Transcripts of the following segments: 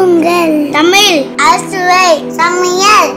உங்கள் தமிழ் அசுவை சமையல்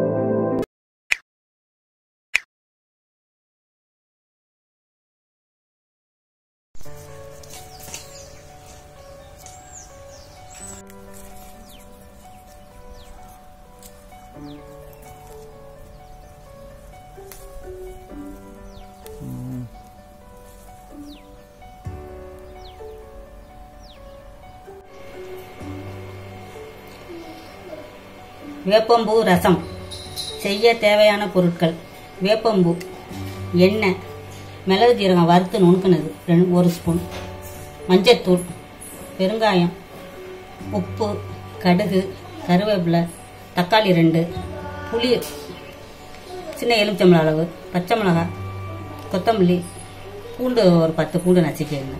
வேப்பம்பூ ரசம் செய்ய தேவையான பொருட்கள் வேப்பம்பூ எண்ணெய் மிளகு ஜீரகம் வறுத்து நுணுக்குனது ரெண்டு ஒரு ஸ்பூன் மஞ்சத்தூள் பெருங்காயம் உப்பு கடுகு கருவேப்பிலை தக்காளி ரெண்டு புளி சின்ன எலுமிச்சம்பழம் அளவு பச்சை மிளகாய் கொத்தமல்லி பூண்டு ஒரு பத்து பூண்டு நச்சுக்கோங்க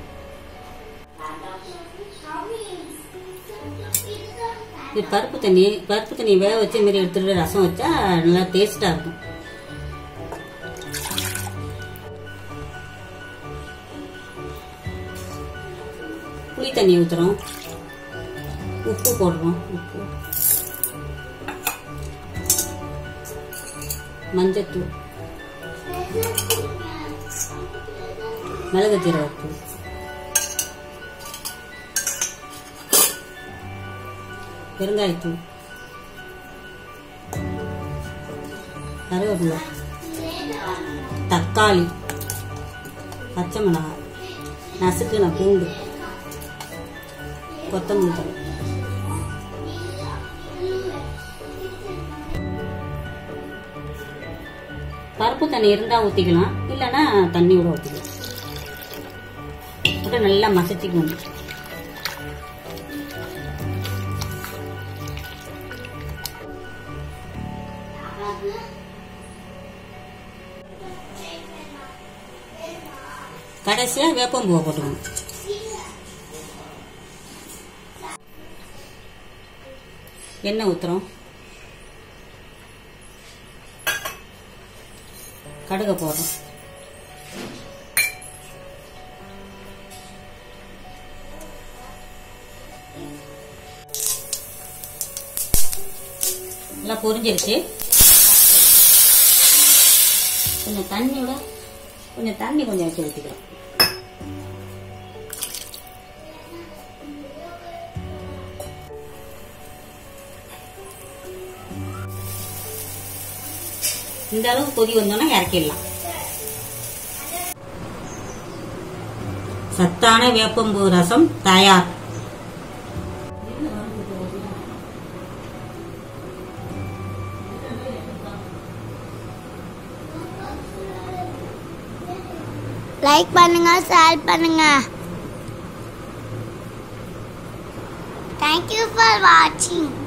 இது பருப்பு தண்ணி பருப்பு தண்ணி வேக வச்சு மாரி எடுத்துட்டு ரசம் வச்சா நல்லா டேஸ்டா இருக்கும் புளி தண்ணி ஊத்துறோம் உப்பு போடுறோம் உப்பு மஞ்சத்தூள் மிளகு ஜீரகத்தூள் பெருங்காயத்தூள் கருவேப்பிலை தக்காளி பச்சை மிளகாய் நசுக்குன பூண்டு கொத்தமல்லி தழை பருப்பு தண்ணி இருந்தா ஊத்திக்கலாம் இல்லைன்னா தண்ணி கூட ஊத்திக்கலாம் போட்டு நல்லா மசிச்சுக்கணும் கடைசியா வேப்பம்பூவை போட்டுக்கணும் எண்ணெய் ஊத்துறோம் கடுகு போடுறோம் எல்லாம் பொரிஞ்சிருச்சு கொஞ்சம் தண்ணியோட கொஞ்சம் தண்ணி கொஞ்சம் வச்சு ஊற்றிக்கிறோம் இந்த அளவு கொதி வந்தோன்னா இறக்கிடலாம் சத்தான வேப்பம்பூ ரசம் தயார் லைக் பண்ணுங்க ஷேர் பண்ணுங்க தேங்க்யூ ஃபார் வாட்சிங்